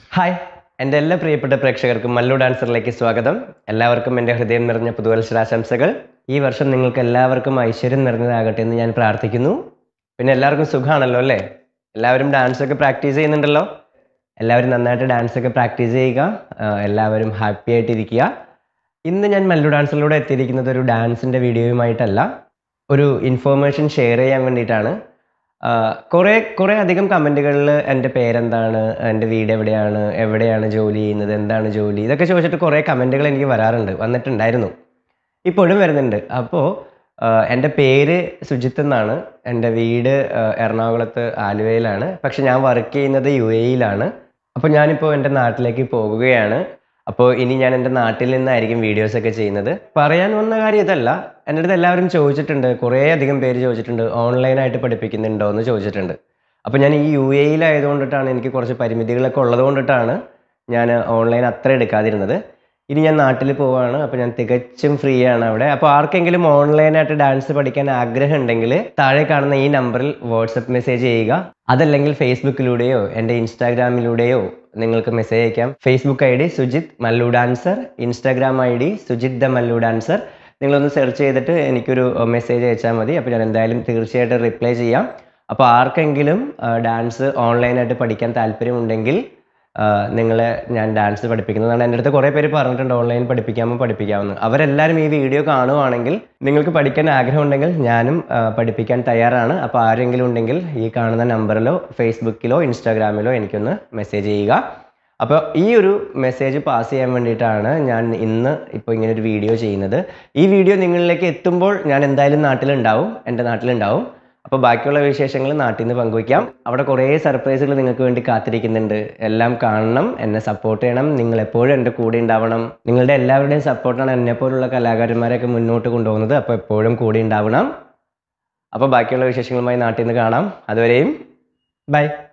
hi എൻ്റെ എല്ലാ പ്രിയപ്പെട്ട പ്രേക്ഷകർക്കും മല്ലു ഡാൻസറിലേക്ക് സ്വാഗതം എല്ലാവർക്കും എൻ്റെ ഹൃദയം നിറഞ്ഞ പുതുവത്സരാശംസകൾ ഈ വർഷം നിങ്ങൾക്ക് എല്ലാവർക്കും ഐശ്വര്യം നിറഞ്ഞതാകട്ടെ എന്ന് ഞാൻ പ്രാർത്ഥിക്കുന്നു പിന്നെ എല്ലാവർക്കും സുഖമാണല്ലോ അല്ലേ എല്ലാവരും ഡാൻസ് ഒക്കെ പ്രാക്ടീസ് ചെയ്യുന്നുണ്ടല്ലോ എല്ലാവരും നന്നായിട്ട് ഡാൻസ് ഒക്കെ പ്രാക്ടീസ് ചെയ്യുക ആ, എല്ലാവരും ഹാപ്പി ആയിട്ടിരിക്കുക ഇന്ന് ഞാൻ മല്ലു ഡാൻസറിലൂടെ എത്തിയിരിക്കുന്നത് ഒരു ഡാൻസിൻ്റെ വീഡിയോയുമായിട്ടല്ല ഒരു ഇൻഫോർമേഷൻ ഷെയർ ചെയ്യാൻ വേണ്ടിയിട്ടാണ് ആഹ് കുറേ കുറേ അധികം കമൻറ്റുകളിൽ എൻ്റെ പേരെന്താണ് എൻ്റെ വീട് എവിടെയാണ് എവിടെയാണ് ജോലി ചെയ്യുന്നത് എന്താണ് ജോലി ഇതൊക്കെ ചോദിച്ചിട്ട് കുറേ കമൻറ്റുകൾ എനിക്ക് വരാറുണ്ട് വന്നിട്ടുണ്ടായിരുന്നു ഇപ്പോഴും വരുന്നുണ്ട് അപ്പോൾ എൻ്റെ പേര് സുജിത്ത് എന്നാണ് എൻ്റെ വീട് ആഹ് എറണാകുളത്ത് ആലുവയിലാണ് പക്ഷെ ഞാൻ വർക്ക് ചെയ്യുന്നത് യു എയിലാണ് അപ്പോൾ ഞാനിപ്പോൾ എൻ്റെ നാട്ടിലേക്ക് പോകുകയാണ് അപ്പോൾ ഇനി ഞാൻ എൻ്റെ നാട്ടിൽ നിന്നായിരിക്കും വീഡിയോസ് ഒക്കെ ചെയ്യുന്നത് പറയാൻ വന്ന കാര്യം ഇതല്ല എൻ്റെ അടുത്ത് എല്ലാവരും ചോദിച്ചിട്ടുണ്ട് കുറേ അധികം പേര് ചോദിച്ചിട്ടുണ്ട് ഓൺലൈനായിട്ട് പഠിപ്പിക്കുന്നുണ്ടോ എന്ന് ചോദിച്ചിട്ടുണ്ട് അപ്പോൾ ഞാൻ ഈ യു എയിലായതുകൊണ്ടിട്ടാണ് എനിക്ക് കുറച്ച് പരിമിതികളൊക്കെ ഉള്ളത് കൊണ്ടിട്ടാണ് ഞാൻ ഓൺലൈൻ അത്ര എടുക്കാതിരുന്നത് ഇനി ഞാൻ നാട്ടിൽ പോവാണ് അപ്പോൾ ഞാൻ തികച്ചും ഫ്രീ ആണ് അവിടെ അപ്പോൾ ആർക്കെങ്കിലും ഓൺലൈനായിട്ട് ഡാൻസ് പഠിക്കാൻ ആഗ്രഹം ഉണ്ടെങ്കിൽ താഴെ കാണുന്ന ഈ നമ്പറിൽ വാട്സപ്പ് മെസ്സേജ് ചെയ്യുക അതല്ലെങ്കിൽ ഫേസ്ബുക്കിലൂടെയോ എൻ്റെ ഇൻസ്റ്റാഗ്രാമിലൂടെയോ നിങ്ങൾക്ക് മെസ്സേജ് അയക്കാം Facebook I D Sujith Mallu dancer Instagram I D Sujith the Mallu dancer നിങ്ങളൊന്ന് സെർച്ച് ചെയ്തിട്ട് എനിക്കൊരു മെസ്സേജ് അയച്ചാൽ മതി അപ്പോൾ ഞാൻ എന്തായാലും തീർച്ചയായിട്ടും റിപ്ലൈ ചെയ്യാം അപ്പോൾ ആർക്കെങ്കിലും ഡാൻസ് ഓൺലൈനായിട്ട് പഠിക്കാൻ താല്പര്യമുണ്ടെങ്കിൽ ആ, നിങ്ങളെ ഞാൻ ഡാൻസ് പഠിപ്പിക്കുന്നതാണ് എൻ്റെ അടുത്ത് കുറേ പേര് പറഞ്ഞിട്ടുണ്ട് ഓൺലൈൻ പഠിപ്പിക്കാമോ പഠിപ്പിക്കാമെന്ന് അവരെല്ലാവരും ഈ വീഡിയോ കാണുവാണെങ്കിൽ നിങ്ങൾക്ക് പഠിക്കാൻ ആഗ്രഹമുണ്ടെങ്കിൽ ഞാനും ആ, പഠിപ്പിക്കാൻ തയ്യാറാണ് അപ്പോൾ ആരെങ്കിലും ഉണ്ടെങ്കിൽ ഈ കാണുന്ന നമ്പറിലോ ഫേസ്ബുക്കിലോ ഇൻസ്റ്റാഗ്രാമിലോ എനിക്കൊന്ന് മെസ്സേജ് ചെയ്യുക അപ്പോൾ ഈ ഒരു മെസ്സേജ് പാസ് ചെയ്യാൻ വേണ്ടിയിട്ടാണ് ഞാൻ ഇന്ന് ഇപ്പോൾ ഇങ്ങനെ ഒരു വീഡിയോ ചെയ്യുന്നത് ഈ വീഡിയോ നിങ്ങളിലേക്ക് എത്തുമ്പോൾ ഞാൻ എന്തായാലും നാട്ടിലുണ്ടാവും എൻ്റെ നാട്ടിലുണ്ടാവും അപ്പോൾ ബാക്കിയുള്ള വിശേഷങ്ങൾ നാട്ടിൽ നിന്ന് പങ്കുവയ്ക്കാം അവിടെ കുറേ സർപ്രൈസുകൾ നിങ്ങൾക്ക് വേണ്ടി കാത്തിരിക്കുന്നുണ്ട് എല്ലാം കാണണം എന്നെ സപ്പോർട്ട് ചെയ്യണം നിങ്ങൾ എപ്പോഴും എൻ്റെ കൂടെ ഉണ്ടാവണം നിങ്ങളുടെ എല്ലാവരുടെയും സപ്പോർട്ടാണ് എന്നെപ്പോലുള്ള കലാകാരന്മാരെയൊക്കെ മുന്നോട്ട് കൊണ്ടുപോകുന്നത് അപ്പോൾ എപ്പോഴും കൂടെ ഉണ്ടാവണം അപ്പോൾ ബാക്കിയുള്ള വിശേഷങ്ങളുമായി നാട്ടിൽ നിന്ന് കാണാം അതുവരെയും ബൈ